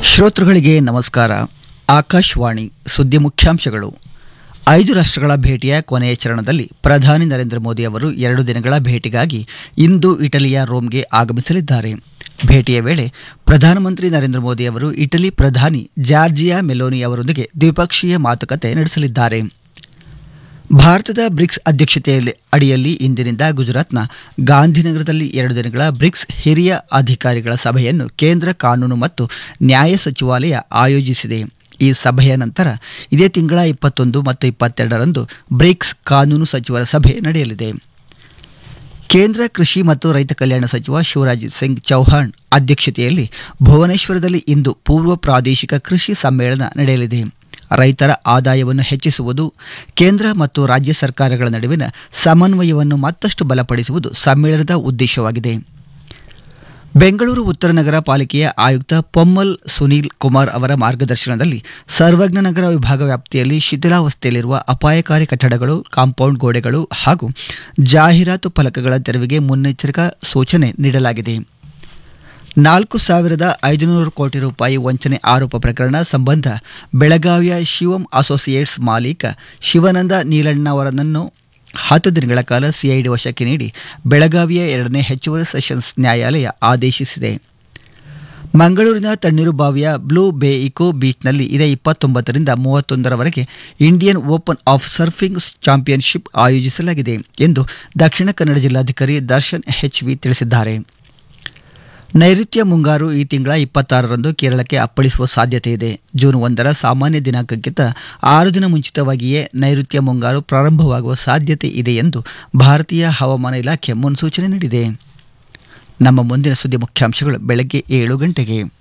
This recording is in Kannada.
ಶ್ರೋತೃಗಳಿಗೆ ನಮಸ್ಕಾರ ಆಕಾಶವಾಣಿ ಸುದ್ದಿ ಮುಖ್ಯಾಂಶಗಳು ಐದು ರಾಷ್ಟ್ರಗಳ ಭೇಟಿಯ ಕೊನೆಯ ಚರಣದಲ್ಲಿ ಪ್ರಧಾನಿ ನರೇಂದ್ರ ಮೋದಿ ಅವರು ಎರಡು ದಿನಗಳ ಭೇಟಿಗಾಗಿ ಇಂದು ಇಟಲಿಯ ರೋಮ್ಗೆ ಆಗಮಿಸಲಿದ್ದಾರೆ ಭೇಟಿಯ ವೇಳೆ ಪ್ರಧಾನಮಂತ್ರಿ ನರೇಂದ್ರ ಮೋದಿ ಅವರು ಇಟಲಿ ಪ್ರಧಾನಿ ಜಾರ್ಜಿಯಾ ಮೆಲೋನಿ ಅವರೊಂದಿಗೆ ದ್ವಿಪಕ್ಷೀಯ ಮಾತುಕತೆ ನಡೆಸಲಿದ್ದಾರೆ ಭಾರತದ ಬ್ರಿಕ್ಸ್ ಅಧ್ಯಕ್ಷತೆಯಲ್ಲಿ ಅಡಿಯಲ್ಲಿ ಇಂದಿನಿಂದ ಗುಜರಾತ್ನ ಗಾಂಧಿನಗರದಲ್ಲಿ ಎರಡು ದಿನಗಳ ಬ್ರಿಕ್ಸ್ ಹಿರಿಯ ಅಧಿಕಾರಿಗಳ ಸಭೆಯನ್ನು ಕೇಂದ್ರ ಕಾನೂನು ಮತ್ತು ನ್ಯಾಯ ಸಚಿವಾಲಯ ಆಯೋಜಿಸಿದೆ ಈ ಸಭೆಯ ನಂತರ ಇದೇ ತಿಂಗಳ ಇಪ್ಪತ್ತೊಂದು ಮತ್ತು ಇಪ್ಪತ್ತೆರಡರಂದು ಬ್ರಿಕ್ಸ್ ಕಾನೂನು ಸಚಿವರ ಸಭೆ ನಡೆಯಲಿದೆ ಕೇಂದ್ರ ಕೃಷಿ ಮತ್ತು ರೈತ ಕಲ್ಯಾಣ ಸಚಿವ ಶಿವರಾಜ್ ಸಿಂಗ್ ಚೌಹಾಣ್ ಅಧ್ಯಕ್ಷತೆಯಲ್ಲಿ ಭುವನೇಶ್ವರದಲ್ಲಿ ಇಂದು ಪೂರ್ವ ಪ್ರಾದೇಶಿಕ ಕೃಷಿ ಸಮ್ಮೇಳನ ನಡೆಯಲಿದೆ ರೈತರ ಆದಾಯವನ್ನು ಹೆಚ್ಚಿಸುವುದು ಕೇಂದ್ರ ಮತ್ತು ರಾಜ್ಯ ಸರ್ಕಾರಗಳ ನಡುವಿನ ಸಮನ್ವಯವನ್ನು ಮತ್ತಷ್ಟು ಬಲಪಡಿಸುವುದು ಸಮ್ಮೇಳನದ ಉದ್ದೇಶವಾಗಿದೆ ಬೆಂಗಳೂರು ಉತ್ತರ ನಗರ ಪಾಲಿಕೆಯ ಆಯುಕ್ತ ಪೊಮ್ಮಲ್ ಸುನೀಲ್ ಕುಮಾರ್ ಅವರ ಮಾರ್ಗದರ್ಶನದಲ್ಲಿ ಸರ್ವಜ್ಞ ನಗರ ವಿಭಾಗ ವ್ಯಾಪ್ತಿಯಲ್ಲಿ ಶಿಥಿಲಾವಸ್ಥೆಯಲ್ಲಿರುವ ಅಪಾಯಕಾರಿ ಕಟ್ಟಡಗಳು ಕಾಂಪೌಂಡ್ ಗೋಡೆಗಳು ಹಾಗೂ ಜಾಹೀರಾತು ಫಲಕಗಳ ತೆರವಿಗೆ ಮುನ್ನೆಚ್ಚರಿಕಾ ಸೂಚನೆ ನೀಡಲಾಗಿದೆ ನಾಲ್ಕು ಸಾವಿರದ ಐದುನೂರು ಕೋಟಿ ರೂಪಾಯಿ ವಂಚನೆ ಆರೋಪ ಪ್ರಕರಣ ಸಂಬಂಧ ಬೆಳಗಾವಿಯ ಶಿವಂ ಅಸೋಸಿಯೇಟ್ಸ್ ಮಾಲೀಕ ಶಿವಾನಂದ ನೀಲಣ್ಣವರನ್ನು ಹತ್ತು ದಿನಗಳ ಕಾಲ ಸಿಐಡಿ ವಶಕ್ಕೆ ನೀಡಿ ಬೆಳಗಾವಿಯ ಎರಡನೇ ಹೆಚ್ಚುವರಿ ಸೆಷನ್ಸ್ ನ್ಯಾಯಾಲಯ ಆದೇಶಿಸಿದೆ ಮಂಗಳೂರಿನ ತಣ್ಣೀರು ಬಾವಿಯ ಬ್ಲೂ ಬೇ ಇಕೋ ಬೀಚ್ನಲ್ಲಿ ಇದೇ ಇಪ್ಪತ್ತೊಂಬತ್ತರಿಂದ ಮೂವತ್ತೊಂದರವರೆಗೆ Indian open of surfing championship ಆಯೋಜಿಸಲಾಗಿದೆ ಎಂದು ದಕ್ಷಿಣ ಕನ್ನಡ ಜಿಲ್ಲಾಧಿಕಾರಿ ದರ್ಶನ್ ಎಚ್ ವಿ ತಿಳಿಸಿದ್ದಾರೆ ನೈಋತ್ಯ ಮುಂಗಾರು ಈ ತಿಂಗಳ ಇಪ್ಪತ್ತಾರರಂದು ಕೇರಳಕ್ಕೆ ಅಪ್ಪಳಿಸುವ ಸಾಧ್ಯತೆ ಇದೆ ಜೂನ್ ಒಂದರ ಸಾಮಾನ್ಯ ದಿನಾಂಕಕ್ಕಿಂತ ಆರು ದಿನ ಮುಂಚಿತವಾಗಿಯೇ ನೈಋತ್ಯ ಮುಂಗಾರು ಪ್ರಾರಂಭವಾಗುವ ಸಾಧ್ಯತೆ ಇದೆ ಎಂದು ಭಾರತೀಯ ಹವಾಮಾನ ಇಲಾಖೆ ಮುನ್ಸೂಚನೆ ನೀಡಿದೆ ನಮ್ಮ ಮುಂದಿನ ಸುದ್ದಿ ಮುಖ್ಯಾಂಶಗಳು ಬೆಳಗ್ಗೆ ಏಳು ಗಂಟೆಗೆ